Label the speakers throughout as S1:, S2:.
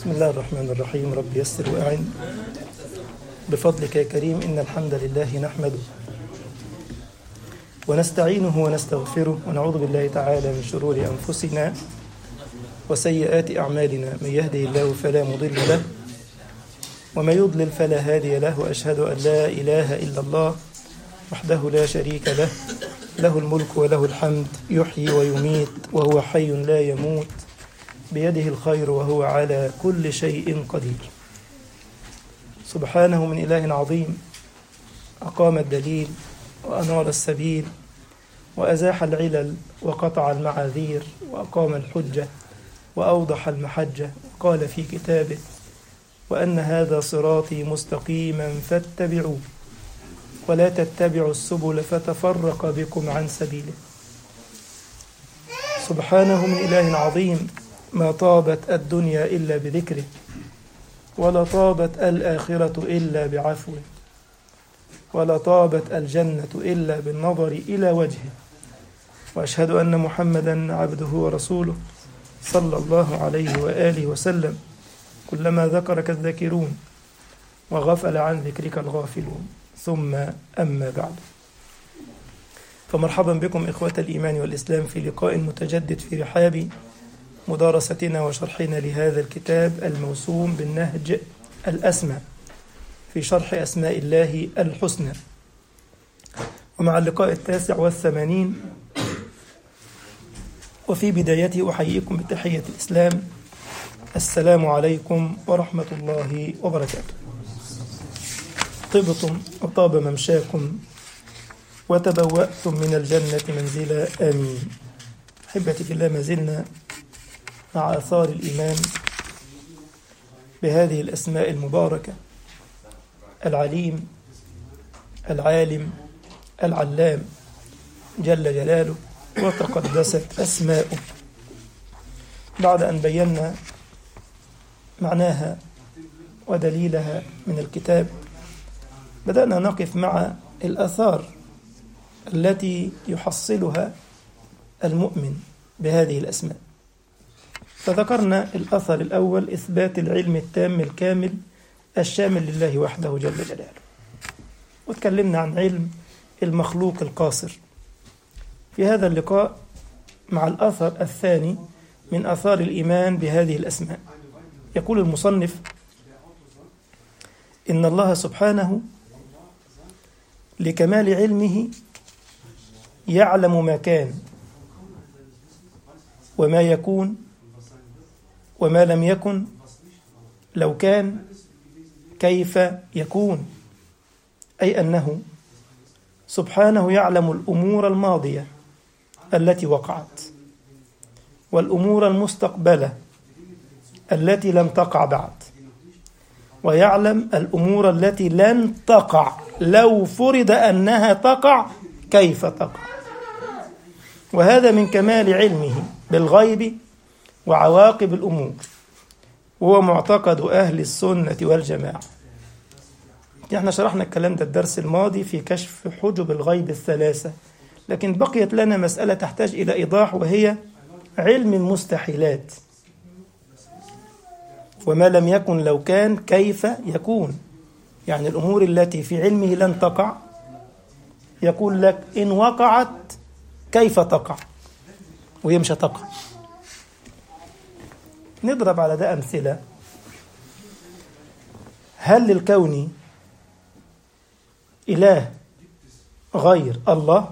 S1: بسم الله الرحمن الرحيم رب يسر وأعن بفضلك يا كريم إن الحمد لله نحمده ونستعينه ونستغفره ونعوذ بالله تعالى من شرور أنفسنا وسيئات أعمالنا من يهده الله فلا مضل له وما يضلل فلا هادي له وأشهد أن لا إله إلا الله وحده لا شريك له له الملك وله الحمد يحيي ويميت وهو حي لا يموت بيده الخير وهو على كل شيء قدير سبحانه من إله عظيم أقام الدليل وأنار السبيل وأزاح العلل وقطع المعاذير وأقام الحجة وأوضح المحجة وقال في كتابه وأن هذا صراطي مستقيما فاتبعوه ولا تتبعوا السبل فتفرق بكم عن سبيله سبحانه من إله عظيم ما طابت الدنيا إلا بذكره ولا طابت الآخرة إلا بعفوه ولا طابت الجنة إلا بالنظر إلى وجهه وأشهد أن محمدا عبده ورسوله صلى الله عليه وآله وسلم كلما ذكرك الذاكرون وغفل عن ذكرك الغافلون ثم أما بعد فمرحبا بكم إخوة الإيمان والإسلام في لقاء متجدد في رحاب مدارستنا وشرحنا لهذا الكتاب الموسوم بالنهج الأسمى في شرح أسماء الله الحسنى ومع اللقاء التاسع والثمانين وفي بدايته أحييكم بتحية الإسلام السلام عليكم ورحمة الله وبركاته طبتم وطاب ممشاكم وتبوأتم من الجنة منزلا آمين أحبتي في الله ما زلنا مع آثار الإيمان بهذه الأسماء المباركة العليم العالم العلام جل جلاله وتقدست أسماؤه بعد أن بينا معناها ودليلها من الكتاب بدأنا نقف مع الآثار التي يحصلها المؤمن بهذه الأسماء فذكرنا الأثر الأول إثبات العلم التام الكامل الشامل لله وحده جل جلاله وتكلمنا عن علم المخلوق القاصر في هذا اللقاء مع الأثر الثاني من أثار الإيمان بهذه الأسماء يقول المصنف إن الله سبحانه لكمال علمه يعلم ما كان وما يكون وما لم يكن لو كان كيف يكون أي أنه سبحانه يعلم الأمور الماضية التي وقعت والأمور المستقبلة التي لم تقع بعد ويعلم الأمور التي لن تقع لو فرض أنها تقع كيف تقع وهذا من كمال علمه بالغيب وعواقب الأمور وهو معتقد أهل السنة والجماعة احنا شرحنا الكلام ده الدرس الماضي في كشف حجب الغيب الثلاثة لكن بقيت لنا مسألة تحتاج إلى إيضاح وهي علم المستحيلات وما لم يكن لو كان كيف يكون يعني الأمور التي في علمه لن تقع يقول لك إن وقعت كيف تقع وهي مش هتقع نضرب على ده أمثلة هل للكون إله غير الله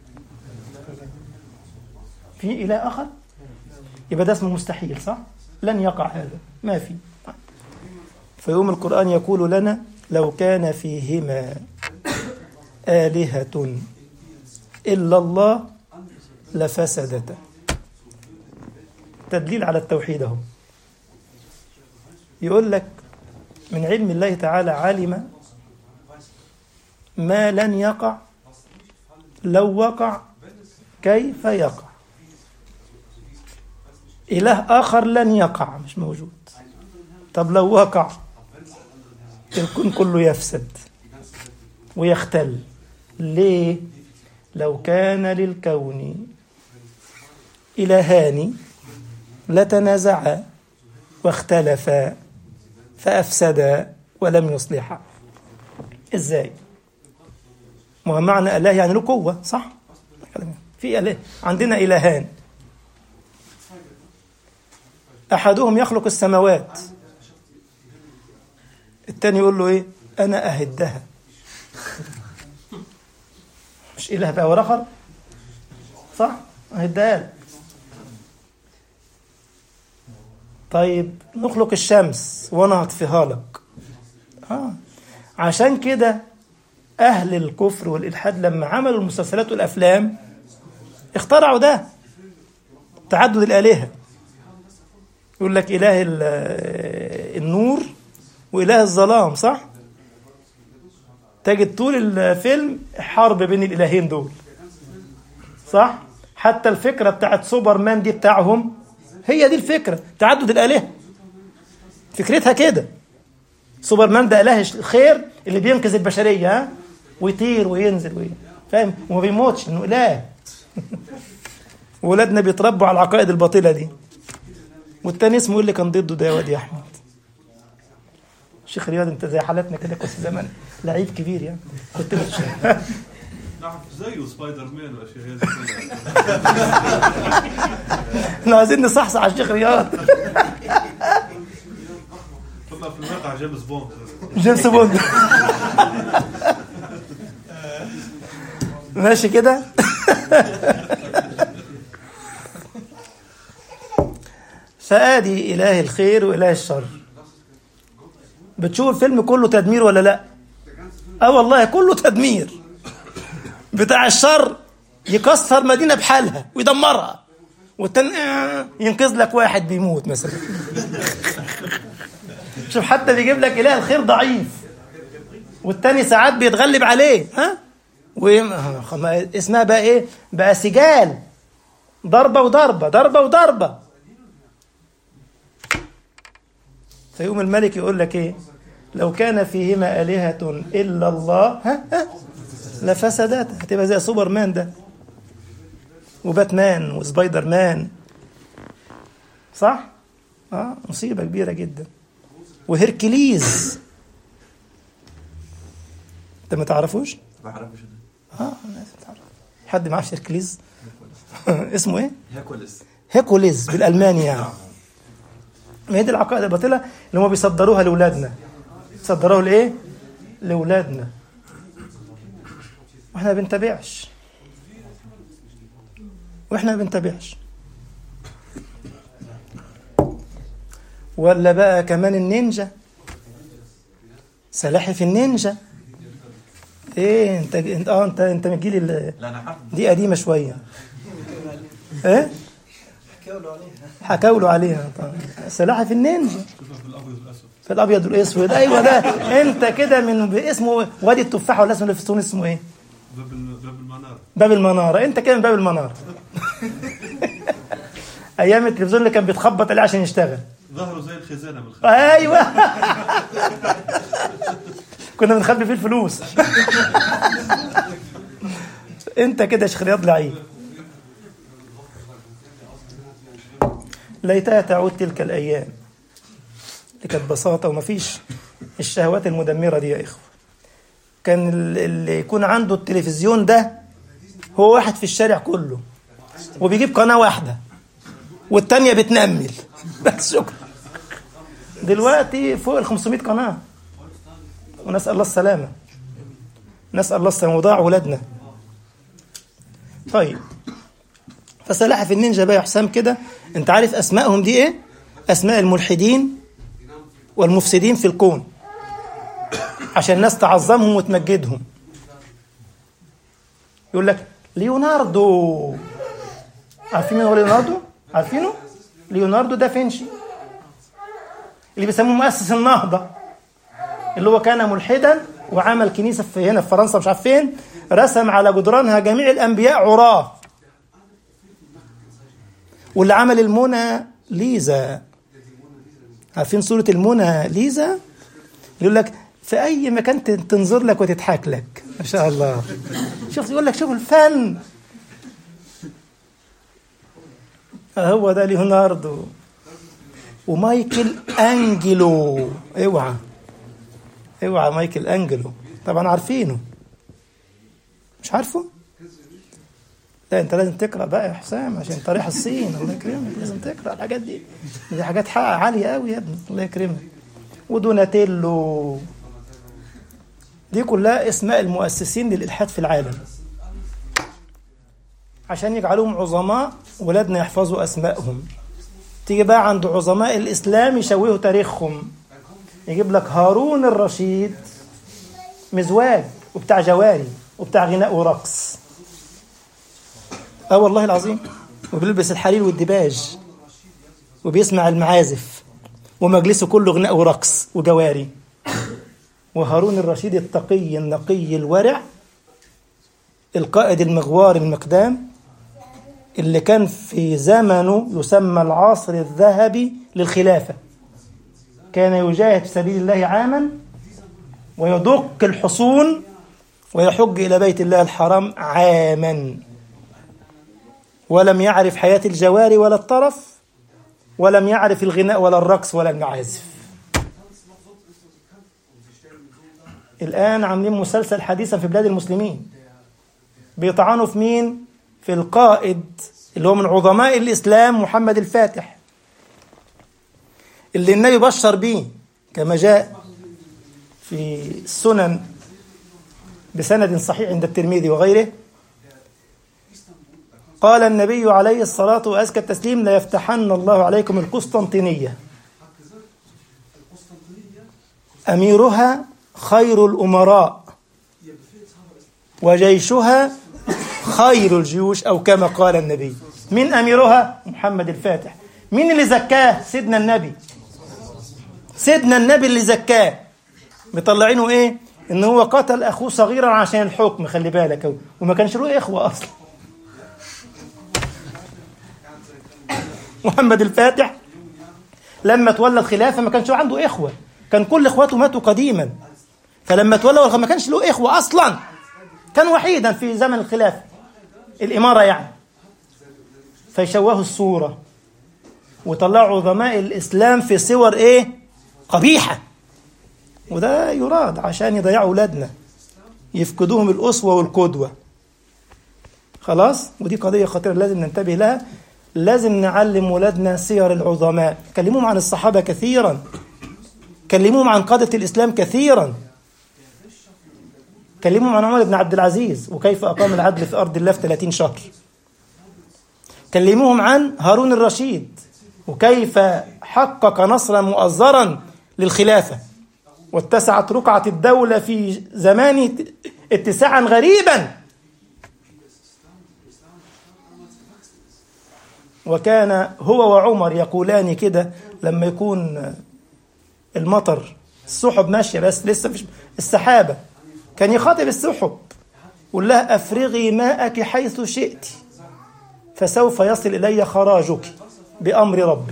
S1: في إله آخر يبقى ده اسمه مستحيل صح لن يقع هذا ما في فيوم القرآن يقول لنا لو كان فيهما آلهة إلا الله لفسدتا تدليل على التوحيد اهو يقول لك من علم الله تعالى علم ما لن يقع لو وقع كيف يقع إله آخر لن يقع مش موجود طب لو وقع الكون كله يفسد ويختل ليه لو كان للكون إلهان لتنازعا واختلفا فأفسدا ولم يصلحا ازاي ما هو معنى اله يعني له قوه صح في اله عندنا الهان احدهم يخلق السماوات التاني يقول له ايه انا اهدها مش اله بقى ورخر صح اهدها لك. طيب نخلق الشمس وانا هطفيها لك اه عشان كده أهل الكفر والإلحاد لما عملوا المسلسلات والأفلام اخترعوا ده تعدد الآلهة يقول لك إله ال- النور وإله الظلام صح؟ تجد طول الفيلم حرب بين الإلهين دول صح؟ حتى الفكرة بتاعت سوبرمان دي بتاعهم هي دي الفكرة تعدد الآلهة فكرتها كده سوبرمان ده اله الخير اللي بينقذ البشريه ها ويطير وينزل وي... فاهم وما بيموتش انه اله ولادنا بيتربوا على العقائد الباطله دي والتاني اسمه إيه اللي كان ضده ده يا واد يا احمد شيخ رياض انت زي حالتنا كده كنت زمان لعيب كبير يعني كنت بتش...
S2: نعرف زيه سبايدر مان واشياء هذه كلها
S1: احنا عايزين نصحصح على الشيخ رياض
S2: كنا في الواقع جيمس بوند
S1: جيمس بوند ماشي كده فادي اله الخير واله الشر بتشوف الفيلم كله تدمير ولا لا اه والله كله تدمير بتاع الشر يكسر مدينه بحالها ويدمرها والتاني آه، ينقذ لك واحد بيموت مثلا شوف حتى بيجيب لك اله الخير ضعيف والتاني ساعات بيتغلب عليه ها و اسمها بقى ايه بقى سجال ضربه وضربه ضربه وضربه فيقوم الملك يقول لك ايه لو كان فيهما آلهة إلا الله ها ها لفسدتا هتبقى زي سوبر مان ده وباتمان وسبايدر مان صح؟ اه مصيبة كبيرة جدا وهركليز انت ما تعرفوش؟
S3: ما اعرفش
S1: اه لازم تعرف حد معاه هركليز اسمه ايه؟
S3: هيركوليس
S1: هيكوليز بالالماني يعني ما هي دي العقائد الباطله اللي هم بيصدروها لاولادنا صدروها لايه؟ لاولادنا واحنا ما بنتابعش واحنا ما بنتابعش ولا بقى كمان النينجا سلاحف النينجا ايه انت انت اه انت انت من الجيل ال-
S3: لا انا عارف
S1: دي قديمه شويه ايه حكوا له عليها طبعا سلاحف النينجا
S2: شوفها في الابيض والاسود
S1: في الابيض والاسود ايوه ده انت كده من اسمه وادي التفاح ولا اسمه اللي في تونس اسمه ايه؟
S2: باب ال- باب المنار
S1: باب المناره انت كده من باب المناره ايام التلفزيون اللي كان بيتخبط عليه عشان يشتغل
S2: ظهره زي الخزانه بالخارج
S1: ايوه كنا بنخبي فيه الفلوس انت كده يا شيخ رياض لعيب ليتها تعود تلك الايام اللي كانت بساطه ومفيش الشهوات المدمره دي يا اخوه كان ال- اللي يكون عنده التلفزيون ده هو واحد في الشارع كله وبيجيب قناه واحده والتانيه بتنمل بس شكرا دلوقتي فوق ال 500 قناة ونسأل الله السلامة نسأل الله السلامة وضاع ولادنا طيب فسلاحف النينجا بقى يا حسام كده انت عارف اسمائهم دي ايه اسماء الملحدين والمفسدين في الكون عشان الناس تعظمهم وتمجدهم يقول لك ليوناردو عارفين مين هو ليوناردو عارفينه ليوناردو دافنشي اللي بيسموه مؤسس النهضة اللي هو كان ملحدا وعمل كنيسة في هنا في فرنسا مش عارف فين رسم على جدرانها جميع الأنبياء عراة واللي عمل المونة ليزا عارفين صورة المونة ليزا يقول لك في أي مكان ت- تنظر لك وتضحك لك ما شاء الله شوف يقول لك شوف الفن هو ده ليوناردو ومايكل انجلو اوعى اوعى مايكل انجلو طبعا عارفينه مش عارفه لا انت لازم تقرا بقى يا حسام عشان انت رايح الصين الله يكرمك لازم تقرا الحاجات دي دي حاجات حق عاليه قوي يا ابني الله يكرمك ودوناتيلو دي كلها اسماء المؤسسين للالحاد في العالم عشان يجعلوهم عظماء ولادنا يحفظوا اسمائهم تيجي بقى عند عظماء الاسلام يشوهوا تاريخهم يجيب لك هارون الرشيد مزواج وبتاع جواري وبتاع غناء ورقص اه والله العظيم وبيلبس الحرير والدباج وبيسمع المعازف ومجلسه كله غناء ورقص وجواري وهارون الرشيد التقي النقي الورع القائد المغوار المقدام اللي كان في زمنه يسمى العصر الذهبي للخلافة كان يجاهد في سبيل الله عاما ويدق الحصون ويحج إلى بيت الله الحرام عاما ولم يعرف حياة الجواري ولا الطرف ولم يعرف الغناء ولا الرقص ولا المعازف الآن عاملين مسلسل حديثا في بلاد المسلمين بيطعنوا في مين؟ في القائد اللي هو من عظماء الإسلام محمد الفاتح اللي النبي بشر به كما جاء في السنن بسند صحيح عند الترمذي وغيره قال النبي عليه الصلاة وأزكى التسليم لا يفتحن الله عليكم القسطنطينية أميرها خير الأمراء وجيشها خير الجيوش أو كما قال النبي من أميرها محمد الفاتح مين اللي زكاه سيدنا النبي سيدنا النبي اللي زكاه مطلعينه ايه ان هو قتل اخوه صغيرا عشان الحكم خلي بالك وما كانش له اخوه اصلا محمد الفاتح لما تولى الخلافه ما كانش عنده اخوه كان كل اخواته ماتوا قديما فلما تولى ما كانش له اخوه اصلا كان وحيدا في زمن الخلافه الاماره يعني فيشوهوا الصوره وطلعوا عظماء الاسلام في صور ايه قبيحه وده يراد عشان يضيعوا اولادنا يفقدوهم الاسوه والقدوه خلاص ودي قضيه خطيره لازم ننتبه لها لازم نعلم ولادنا سير العظماء كلموهم عن الصحابه كثيرا كلموهم عن قاده الاسلام كثيرا كلموهم عن عمر بن عبد العزيز وكيف اقام العدل في ارض الله في 30 شهر كلموهم عن هارون الرشيد وكيف حقق نصرا مؤزرا للخلافه واتسعت رقعة الدولة في زمان اتساعا غريبا وكان هو وعمر يقولان كده لما يكون المطر السحب ماشية بس لسه فيش السحابة كان يخاطب السحب يقول لها أفرغي ماءك حيث شئت فسوف يصل إلي خراجك بأمر ربي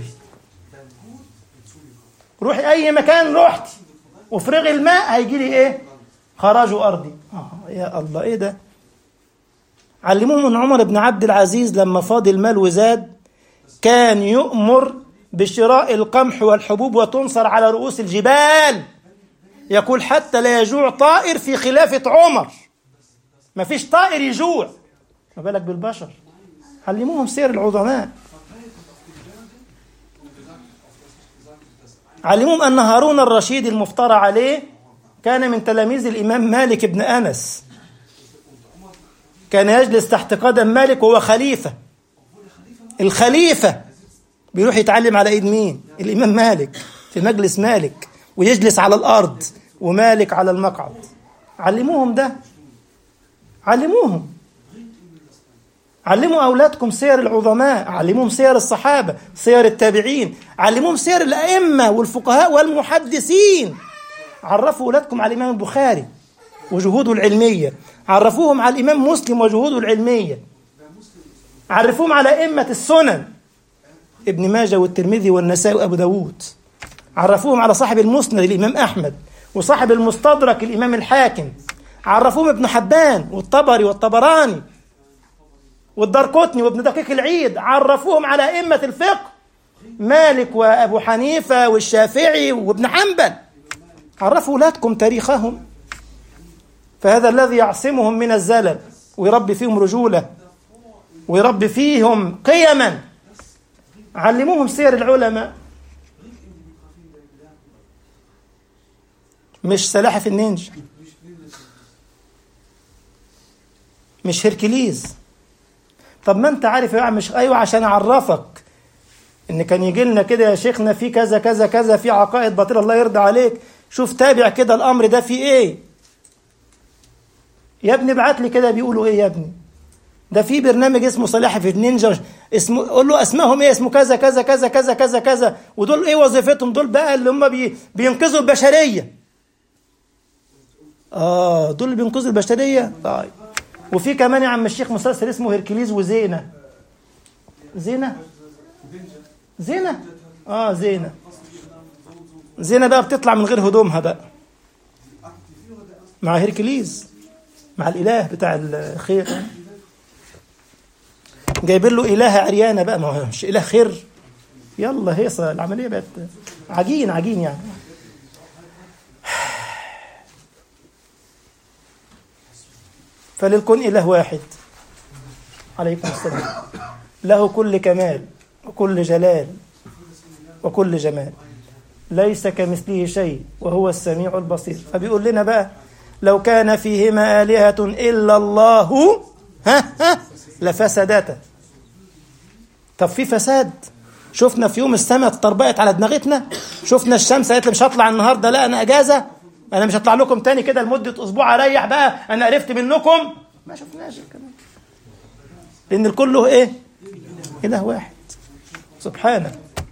S1: روحي أي مكان رحتي وفرغ الماء هيجي لي ايه خراج ارضي آه يا الله ايه ده علموه من عمر بن عبد العزيز لما فاض المال وزاد كان يؤمر بشراء القمح والحبوب وتنصر على رؤوس الجبال يقول حتى لا يجوع طائر في خلافة عمر ما فيش طائر يجوع ما بالك بالبشر علموهم سير العظماء علموهم أن هارون الرشيد المفترى عليه كان من تلاميذ الإمام مالك بن أنس كان يجلس تحت قدم مالك وهو خليفة الخليفة بيروح يتعلم على إيد مين الإمام مالك في مجلس مالك ويجلس على الأرض ومالك على المقعد علموهم ده علموهم علموا أولادكم سير العظماء علموهم سير الصحابة سير التابعين علموهم سير الأئمة والفقهاء والمحدثين عرفوا أولادكم على الإمام البخاري وجهوده العلمية عرفوهم على الإمام مسلم وجهوده العلمية عرفوهم على أئمة السنن ابن ماجه والترمذي والنسائي وأبو داود عرفوهم على صاحب المسند الإمام أحمد وصاحب المستدرك الإمام الحاكم عرفوهم ابن حبان والطبري والطبراني والدرقطني وابن دقيق العيد عرفوهم على أئمة الفقه مالك وأبو حنيفة والشافعي وابن حنبل عرفوا أولادكم تاريخهم فهذا الذي يعصمهم من الزلل ويربي فيهم رجولة ويربي فيهم قيما علموهم سير العلماء مش سلاحف النينجا مش هركليز طب ما انت عارف يا عم مش ايوه عشان اعرفك ان كان يجي لنا كده يا شيخنا في كذا كذا كذا في عقائد باطله الله يرضى عليك شوف تابع كده الامر ده فيه ايه يا ابني ابعت لي كده بيقولوا ايه يا ابني ده في برنامج اسمه سلاحف النينجا اسمه قول له اسمائهم ايه اسمه كذا كذا كذا كذا كذا كذا ودول ايه وظيفتهم دول بقى اللي هم بي بينقذوا البشريه اه دول اللي بينقذوا البشريه طيب وفي كمان يا عم الشيخ مسلسل اسمه هيركليز وزينه زينه زينه اه زينه زينه بقى بتطلع من غير هدومها بقى مع هيركليز مع الاله بتاع الخير جايبين له إلهة عريانة بقى ما هو مش إله خير يلا هيصة العملية بقت عجين عجين يعني فللكون إله واحد عليكم السلام له كل كمال وكل جلال وكل جمال ليس كمثله شيء وهو السميع البصير فبيقول لنا بقى لو كان فيهما آلهة إلا الله ها ها لفسدتا طب في فساد شفنا في يوم السماء اتطربقت على دماغتنا شفنا الشمس قالت لي مش هطلع النهارده لا انا اجازه انا مش هطلع لكم تاني كده لمده اسبوع اريح بقى انا عرفت منكم ما شفناش الكلام لان الكل له ايه اله واحد سبحانه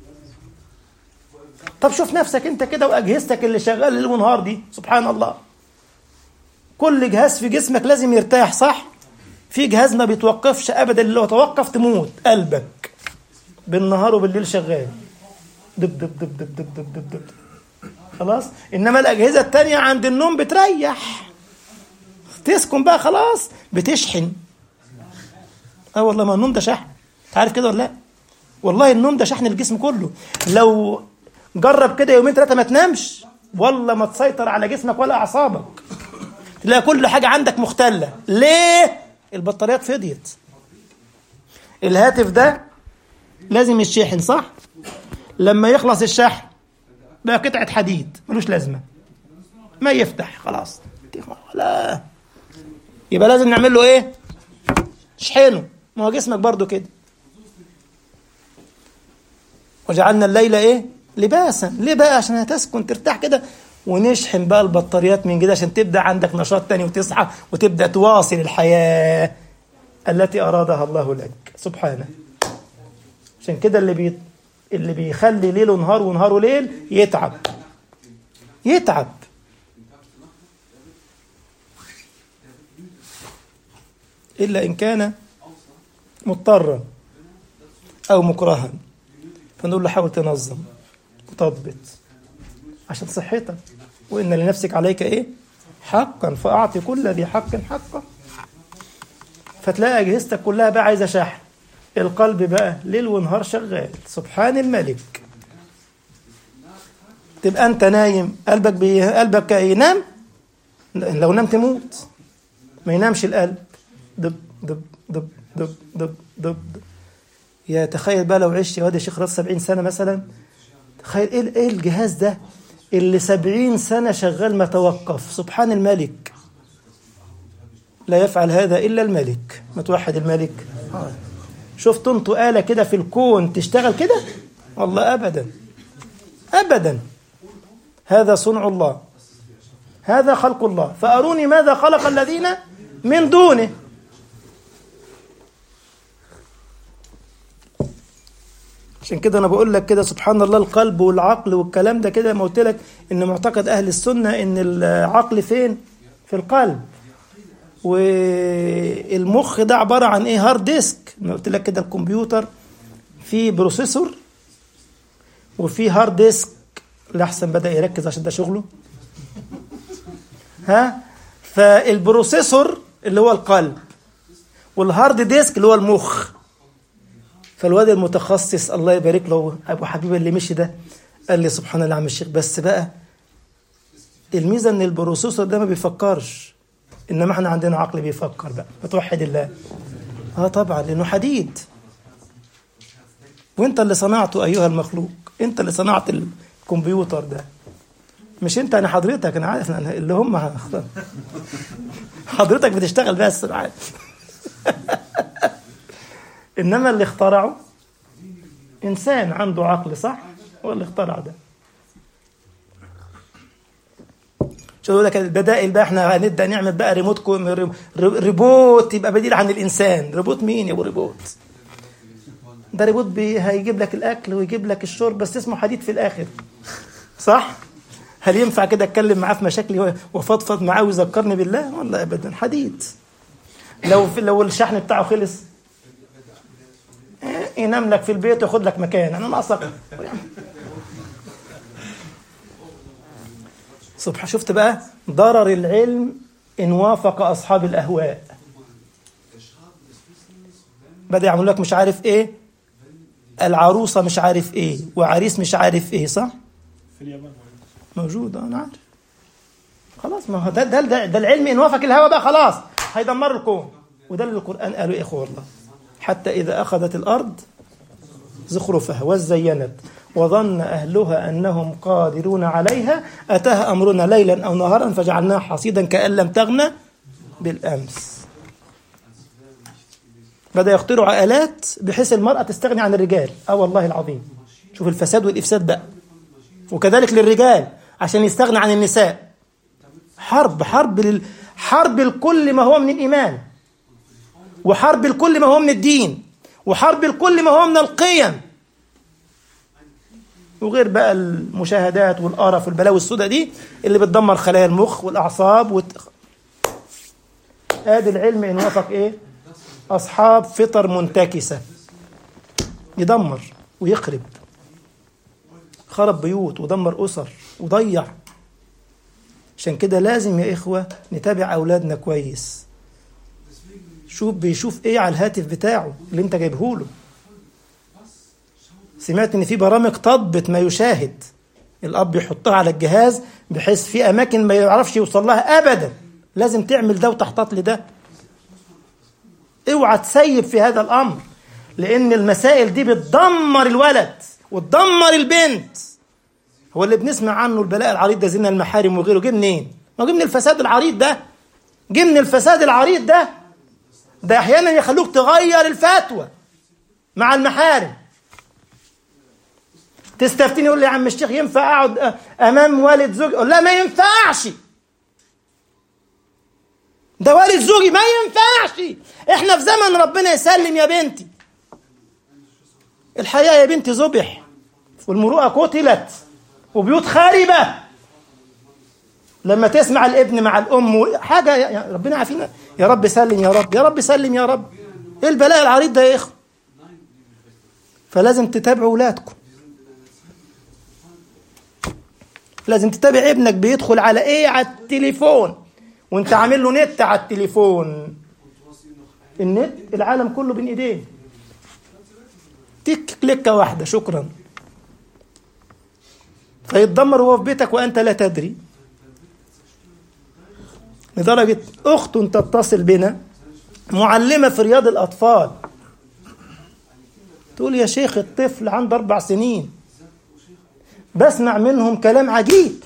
S1: طب شوف نفسك انت كده واجهزتك اللي شغاله ليل ونهار دي سبحان الله كل جهاز في جسمك لازم يرتاح صح في جهاز ما بيتوقفش ابدا اللي لو توقف تموت قلبك بالنهار وبالليل شغال دب دب دب دب دب دب دب, دب. خلاص انما الاجهزه التانية عند النوم بتريح تسكن بقى خلاص بتشحن اه والله ما النوم ده شحن عارف كده ولا لا والله النوم ده شحن الجسم كله لو جرب كده يومين ثلاثه ما تنامش والله ما تسيطر على جسمك ولا اعصابك تلاقي كل حاجه عندك مختله ليه البطاريات فضيت الهاتف ده لازم يتشحن صح لما يخلص الشحن بقى قطعة حديد ملوش لازمة ما يفتح خلاص لا يبقى لازم نعمل له ايه شحنه ما هو جسمك برضو كده وجعلنا الليل ايه لباسا ليه بقى عشان هتسكن ترتاح كده ونشحن بقى البطاريات من جديد عشان تبدا عندك نشاط تاني وتصحى وتبدا تواصل الحياه التي ارادها الله لك سبحانه عشان كده اللي بي اللي بيخلي ليله نهار ونهاره ليل يتعب يتعب الا ان كان مضطرا او مكرها فنقول له حاول تنظم وتضبط عشان صحتك وإن لنفسك عليك إيه حقا فأعطي كل ذي حق حقه فتلاقي أجهزتك كلها بقى عايزة شحن القلب بقى ليل ونهار شغال سبحان الملك تبقى أنت نايم قلبك بي... قلبك ينام لو نام تموت ما ينامش القلب دب دب دب دب دب دب, دب. يا تخيل بقى لو عشت يا واد يا شيخ راس 70 سنة مثلا تخيل ايه ايه الجهاز ده اللي سبعين سنة شغال ما توقف سبحان الملك لا يفعل هذا إلا الملك ما توحد الملك آه. شفت انتوا آلة كده في الكون تشتغل كده والله أبدا أبدا هذا صنع الله هذا خلق الله فأروني ماذا خلق الذين من دونه عشان كده انا بقول لك كده سبحان الله القلب والعقل والكلام ده كده ما قلت لك ان معتقد اهل السنه ان العقل فين في القلب والمخ ده عباره عن ايه هارد ديسك ما قلت لك كده الكمبيوتر فيه بروسيسور وفيه هارد ديسك الاحسن بدا يركز عشان ده شغله ها فالبروسيسور اللي هو القلب والهارد ديسك اللي هو المخ فالواد المتخصص الله يبارك له ابو حبيب اللي مشي ده قال لي سبحان الله يا عم الشيخ بس بقى الميزه ان البروسيسور ده ما بيفكرش انما احنا عندنا عقل بيفكر بقى بتوحد الله اه طبعا لانه حديد وانت اللي صنعته ايها المخلوق انت اللي صنعت الكمبيوتر ده مش انت انا حضرتك انا عارف أنا اللي هم حضرتك بتشتغل بس انا عارف انما اللي اخترعه انسان عنده عقل صح هو اللي اخترع ده شو يقول لك البدائل بقى احنا هنبدا نعمل بقى ريموت كو ريبوت يبقى بديل عن الانسان ريبوت مين يا ابو ريبوت ده ريبوت بي هيجيب لك الاكل ويجيب لك الشرب بس اسمه حديد في الاخر صح هل ينفع كده اتكلم معاه في مشاكلي وفضفض معاه ويذكرني بالله والله ابدا حديد لو في لو الشحن بتاعه خلص ينام لك في البيت وياخد لك مكان انا ناقصك سبحان شفت بقى ضرر العلم ان وافق اصحاب الاهواء بدا يعملوا لك مش عارف ايه العروسه مش عارف ايه وعريس مش عارف ايه صح
S3: في اليابان
S1: موجود انا عارف خلاص ما هو ده ده ده, ده العلم ان وافق الهوى بقى خلاص هيدمر الكون وده اللي القران قالوا يا اخوه والله حتى اذا اخذت الارض زخرفها وزينت وظن اهلها انهم قادرون عليها اتاها امرنا ليلا او نهارا فجعلناها حصيدا كان لم تغنى بالامس بدا يخترع الات بحيث المراه تستغني عن الرجال اه والله العظيم شوف الفساد والافساد بقى وكذلك للرجال عشان يستغنى عن النساء حرب حرب لل... حرب لكل ما هو من الإيمان وحرب لكل ما هو من الدين وحرب لكل ما هو من القيم وغير بقى المشاهدات والقرف والبلاوي السوداء دي اللي بتدمر خلايا المخ والأعصاب وت... ادي العلم ان وافق ايه اصحاب فطر منتكسه يدمر ويخرب خرب بيوت ودمر أسر وضيع عشان كده لازم يا إخوة نتابع أولادنا كويس شوف بيشوف إيه على الهاتف بتاعه اللي أنت جايبه له سمعت إن في برامج تضبط ما يشاهد الأب يحطها على الجهاز بحيث في أماكن ما يعرفش يوصل لها أبدا لازم تعمل ده وتحتاط لده اوعى تسيب في هذا الأمر لأن المسائل دي بتدمر الولد وتدمر البنت هو اللي بنسمع عنه البلاء العريض ده زنا المحارم وغيره جه منين؟ ما جه من الفساد العريض ده جه من الفساد العريض ده ده احيانا يخلوك تغير الفتوى مع المحارم تستفتيني يقول لي يا عم الشيخ ينفع اقعد امام والد زوجي اقول لا ما ينفعش ده والد زوجي ما ينفعش احنا في زمن ربنا يسلم يا بنتي الحياة يا بنتي ذبح والمروءة قتلت وبيوت خاربة لما تسمع الابن مع الأم حاجة يا ربنا عافينا يا رب سلم يا رب يا رب سلم يا رب ايه البلاء العريض ده يا اخو فلازم تتابعوا ولادكم لازم تتابع ابنك بيدخل على ايه على التليفون وانت عامل له نت على التليفون النت العالم كله بين ايديه تك كليكه واحده شكرا فيتدمر هو في بيتك وانت لا تدري لدرجه اخت تتصل بنا معلمه في رياض الاطفال تقول يا شيخ الطفل عنده اربع سنين بسمع منهم كلام عجيب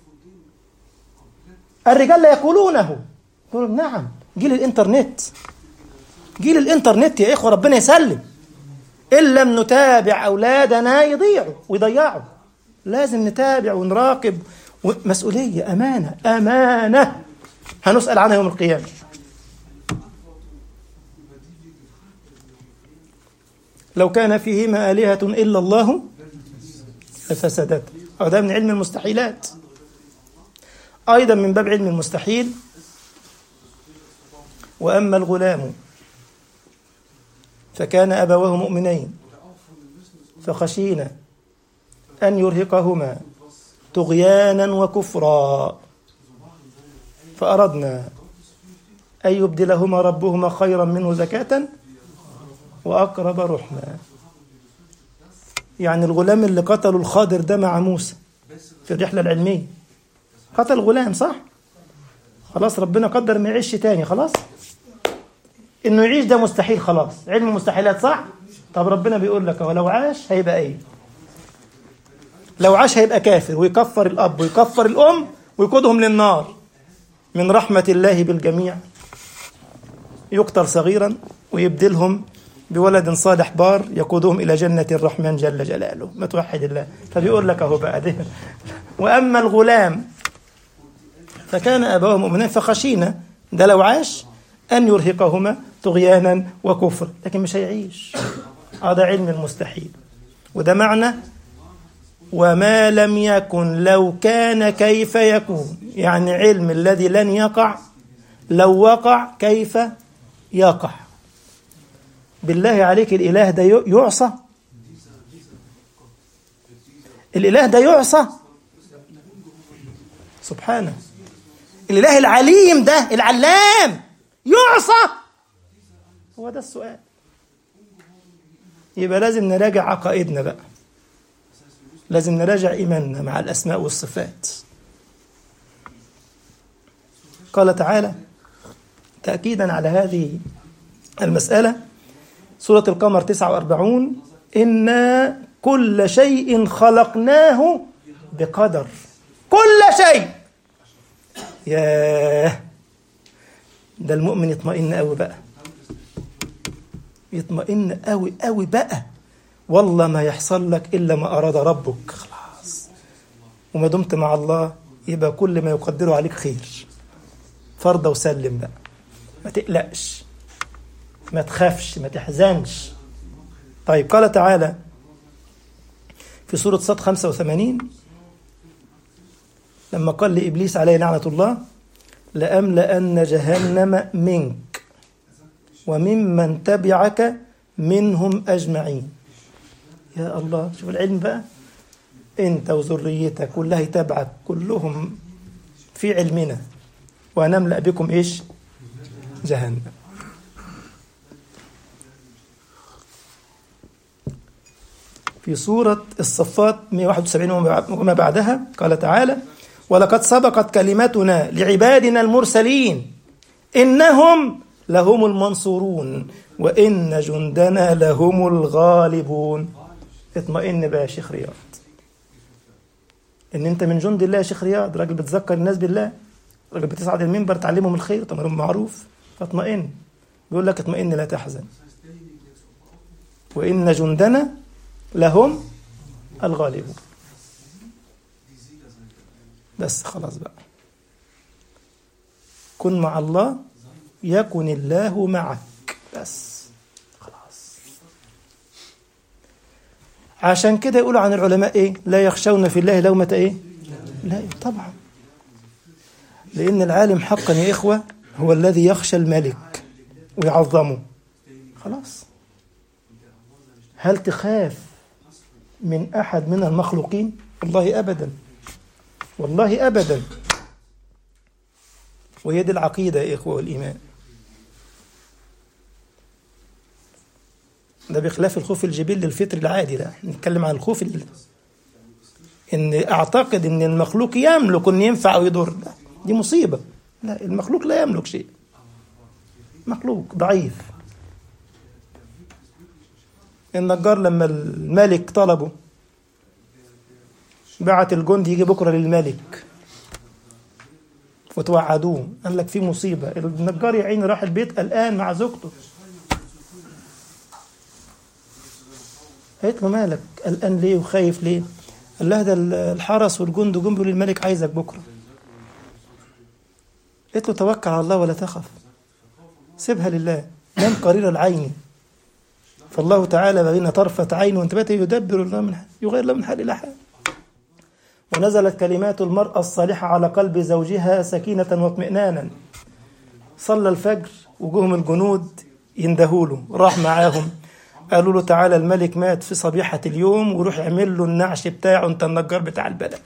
S1: الرجال لا يقولونه يقول نعم جيل الانترنت جيل الانترنت يا اخوه ربنا يسلم ان لم نتابع اولادنا يضيعوا ويضيعوا لازم نتابع ونراقب مسؤوليه امانه امانه هنسال عنها يوم القيامه لو كان فيهما آلهة إلا الله لفسدت هذا من علم المستحيلات أيضا من باب علم المستحيل وأما الغلام فكان أبواه مؤمنين فخشينا أن يرهقهما طغيانا وكفرا فأردنا أن يبدلهما ربهما خيرا منه زكاة وأقرب رحما يعني الغلام اللي قتله الخضر ده مع موسى في الرحلة العلمية قتل غلام صح خلاص ربنا قدر ما يعيش تاني خلاص انه يعيش ده مستحيل خلاص علم المستحيلات صح طب ربنا بيقول لك اهو لو عاش هيبقى ايه لو عاش هيبقى كافر ويكفر الاب ويكفر الام ويقودهم للنار من رحمة الله بالجميع يقتل صغيرا ويبدلهم بولد صالح بار يقودهم إلى جنة الرحمن جل جلاله ما توحد الله فبيقول لك أهو بقى ده وأما الغلام فكان أبواه مؤمنين فخشينا ده لو عاش أن يرهقهما طغيانا وكفر لكن مش هيعيش هذا علم المستحيل وده معنى وما لم يكن لو كان كيف يكون يعني علم الذي لن يقع لو وقع كيف يقع بالله عليك الإله ده يعصى الإله ده يعصى سبحانه الإله العليم ده العلام يعصى هو ده السؤال يبقى لازم نراجع عقائدنا بقى لازم نراجع إيماننا مع الأسماء والصفات قال تعالى تأكيدا على هذه المسألة سورة القمر 49 إنا كل شيء خلقناه بقدر كل شيء ياه ده المؤمن يطمئن قوي بقى يطمئن قوي قوي بقى والله ما يحصل لك إلا ما أراد ربك خلاص وما دمت مع الله يبقى كل ما يقدره عليك خير فرضى وسلم بقى ما تقلقش ما تخافش ما تحزنش طيب قال تعالى في سورة صاد 85 لما قال لإبليس عليه لعنة الله لأملأن جهنم منك وممن تبعك منهم أجمعين يا الله شوف العلم بقى انت وذريتك واللي هيتابعك كلهم في علمنا ونملأ بكم ايش جهنم في سورة الصفات 171 وما بعدها قال تعالى ولقد سبقت كلمتنا لعبادنا المرسلين إنهم لهم المنصورون وإن جندنا لهم الغالبون اطمئن بقى يا شيخ رياض ان انت من جند الله يا شيخ رياض راجل بتذكر الناس بالله راجل بتصعد المنبر تعلمهم الخير تمرهم معروف فاطمئن بيقول لك اطمئن لا تحزن وان جندنا لهم الغالبون بس خلاص بقى كن مع الله يكن الله معك بس خلاص عشان كده يقولوا عن العلماء ايه لا يخشون في الله لومة ايه لا طبعا لان العالم حقا يا اخوة هو الذي يخشى الملك ويعظمه خلاص هل تخاف من احد من المخلوقين والله ابدا والله ابدا وهي دي العقيدة يا إخوة والإيمان ده بخلاف الخوف الجبلي الفطري العادي ده نتكلم عن الخوف ال... ان اعتقد ان المخلوق يملك ان ينفع او يضر لا دي مصيبه لا المخلوق لا يملك شيء مخلوق ضعيف النجار لما الملك طلبه بعت الجندي يجي بكره للملك وتوعدوه قال لك في مصيبه النجار يا عيني راح البيت قلقان مع زوجته قالت له مالك قلقان ليه وخايف ليه قال لها ده الحرس والجند جم بيقولوا الملك عايزك بكره قالت له توكل على الله ولا تخف سيبها لله نام قرير العين فالله تعالى بين طرفة عين وانتباته يدبر الله من حال يغير له من حال إلى حال ونزلت كلمات المرأة الصالحة على قلب زوجها سكينة واطمئنانا صلى الفجر وجوهم الجنود يندهوله راح معاهم قالوا له تعالى الملك مات في صبيحة اليوم وروح اعمل له النعش بتاعه انت النجار بتاع البلد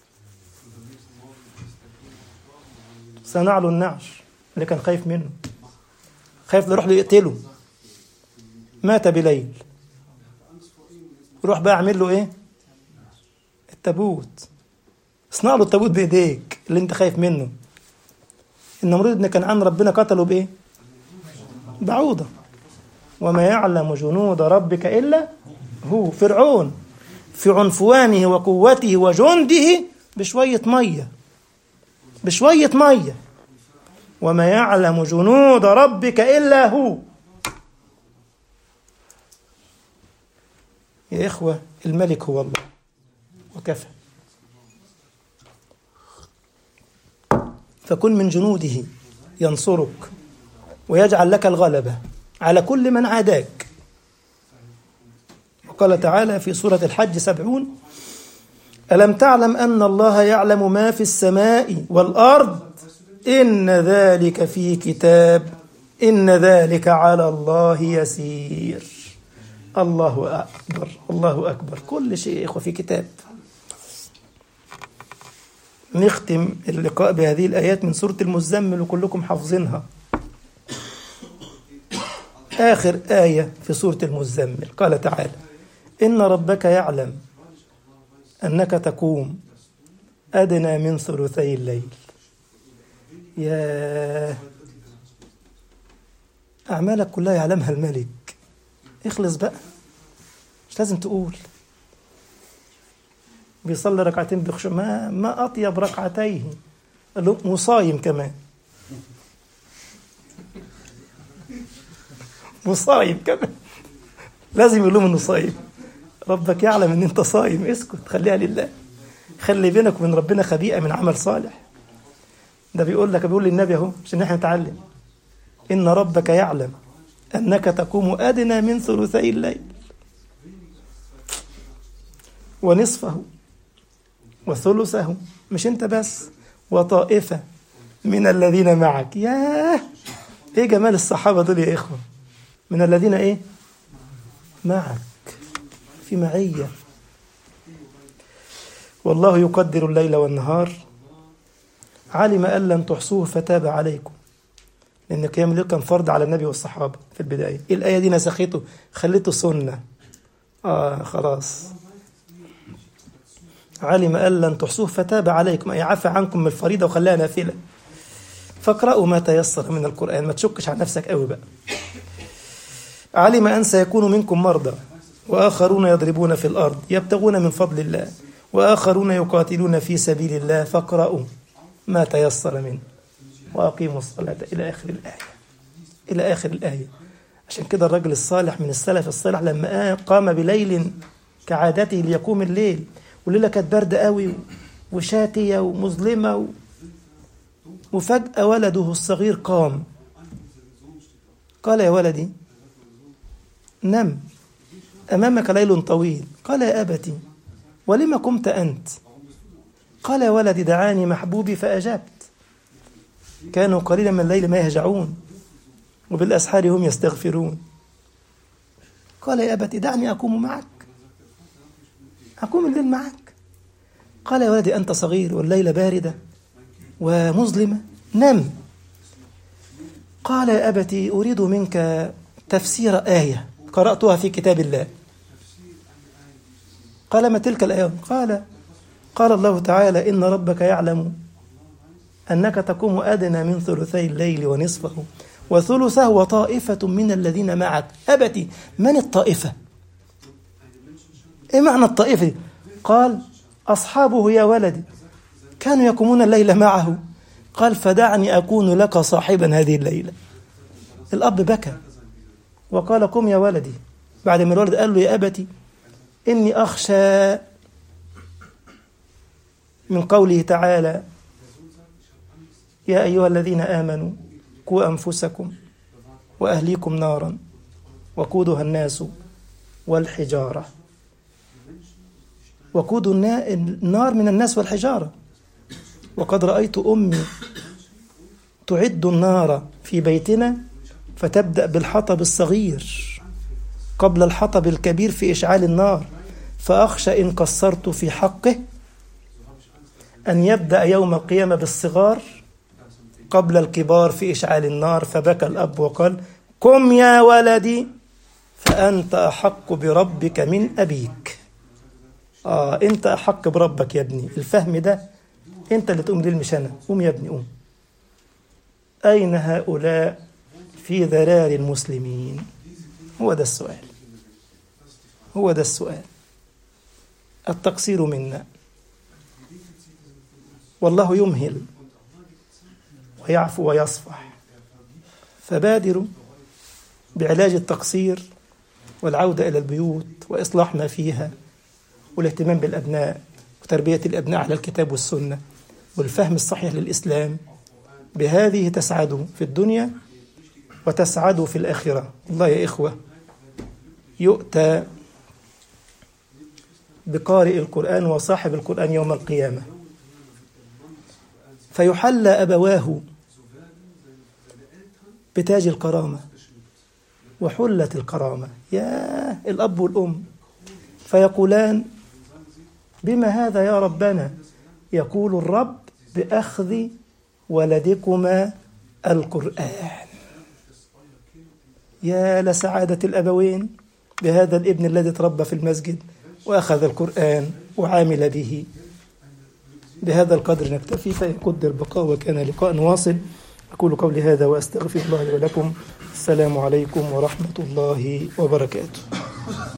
S1: صنع له النعش اللي كان خايف منه خايف يروح له يقتله مات بليل روح بقى اعمل له ايه التابوت اصنع له التابوت بايديك اللي انت خايف منه النمرود ابن كنعان ربنا قتله بايه بعوضة وما يعلم جنود ربك إلا هو فرعون في عنفوانه وقوته وجنده بشوية مية بشوية مية وما يعلم جنود ربك إلا هو يا إخوة الملك هو الله وكفى فكن من جنوده ينصرك ويجعل لك الغلبة على كل من عاداك وقال تعالى في سورة الحج سبعون ألم تعلم أن الله يعلم ما في السماء والأرض إن ذلك في كتاب إن ذلك على الله يسير الله أكبر الله أكبر كل شيء يا إخوة في كتاب نختم اللقاء بهذه الآيات من سورة المزمل وكلكم حافظينها آخر آية في سورة المزمل قال تعالى إن ربك يعلم أنك تقوم أدنى من ثلثي الليل يا أعمالك كلها يعلمها الملك اخلص بقى مش لازم تقول بيصلي ركعتين بخشوع ما ما أطيب ركعتيه قال له مصايم كمان مصايم كمان لازم يقول لهم انه صايم ربك يعلم ان انت صايم اسكت خليها لله خلي بينك وبين ربنا خبيئه من عمل صالح ده بيقول لك بيقول للنبي اهو عشان احنا نتعلم ان ربك يعلم انك تقوم ادنى من ثلثي الليل ونصفه وثلثه مش انت بس وطائفه من الذين معك ياه ايه جمال الصحابه دول يا اخوه من الذين ايه معك في معيه والله يقدر الليل والنهار علم ان لن تحصوه فتاب عليكم لان قيام الليل كان فرض على النبي والصحابه في البدايه الايه دي نسخته خليته سنه اه خلاص علم ان لن تحصوه فتاب عليكم اي عفى عنكم من الفريضه وخلاها نافله فاقرأوا ما تيسر من القرآن ما تشكش على نفسك قوي بقى علم أن سيكون منكم مرضى وآخرون يضربون في الأرض يبتغون من فضل الله وآخرون يقاتلون في سبيل الله فاقرأوا ما تيسر منه وأقيموا الصلاة إلى آخر الآية إلى آخر الآية عشان كده الرجل الصالح من السلف الصالح لما قام بليل كعادته ليقوم الليل والليلة كانت باردة قوي وشاتية ومظلمة و... وفجأة ولده الصغير قام قال يا ولدي نم أمامك ليل طويل قال يا أبتي ولم قمت أنت قال يا ولدي دعاني محبوبي فأجبت كانوا قليلا من الليل ما يهجعون وبالأسحار هم يستغفرون قال يا أبتي دعني أقوم معك أقوم الليل معك قال يا ولدي أنت صغير والليلة باردة ومظلمة نم قال يا أبتي أريد منك تفسير آية قرأتها في كتاب الله قال ما تلك الآية قال قال الله تعالى إن ربك يعلم أنك تقوم أدنى من ثلثي الليل ونصفه وثلثه وطائفة من الذين معك أبتي من الطائفة إيه معنى الطائفة قال أصحابه يا ولدي كانوا يقومون الليل معه قال فدعني أكون لك صاحبا هذه الليلة الأب بكى وقال قم يا ولدي بعد ما الولد قال له يا أبتي إني أخشى من قوله تعالى يا أيها الذين آمنوا قوا أنفسكم وأهليكم نارا وقودها الناس والحجارة وقود النار من الناس والحجارة وقد رأيت أمي تعد النار في بيتنا فتبدأ بالحطب الصغير قبل الحطب الكبير في إشعال النار فأخشى إن قصرت في حقه أن يبدأ يوم القيامة بالصغار قبل الكبار في إشعال النار فبكى الأب وقال قم يا ولدي فأنت أحق بربك من أبيك آه أنت أحق بربك يا ابني الفهم ده أنت اللي تقوم ليه مش أنا قوم يا ابني قوم أين هؤلاء في ذرار المسلمين هو ده السؤال هو ده السؤال التقصير منا والله يمهل ويعفو ويصفح فبادروا بعلاج التقصير والعودة إلى البيوت وإصلاح ما فيها والاهتمام بالأبناء وتربية الأبناء على الكتاب والسنة والفهم الصحيح للإسلام بهذه تسعدوا في الدنيا وتسعدوا في الآخرة الله يا إخوة يؤتى بقارئ القرآن وصاحب القرآن يوم القيامة فيحلى أبواه بتاج الكرامة وحلة الكرامة يا الأب والأم فيقولان بما هذا يا ربنا يقول الرب بأخذ ولدكما القرآن يا لسعادة الأبوين بهذا الابن الذي تربى في المسجد وأخذ القرآن وعامل به بهذا القدر نكتفي فإن قدر بقاء وكان لقاء واصل أقول قولي هذا وأستغفر الله لي ولكم السلام عليكم ورحمة الله وبركاته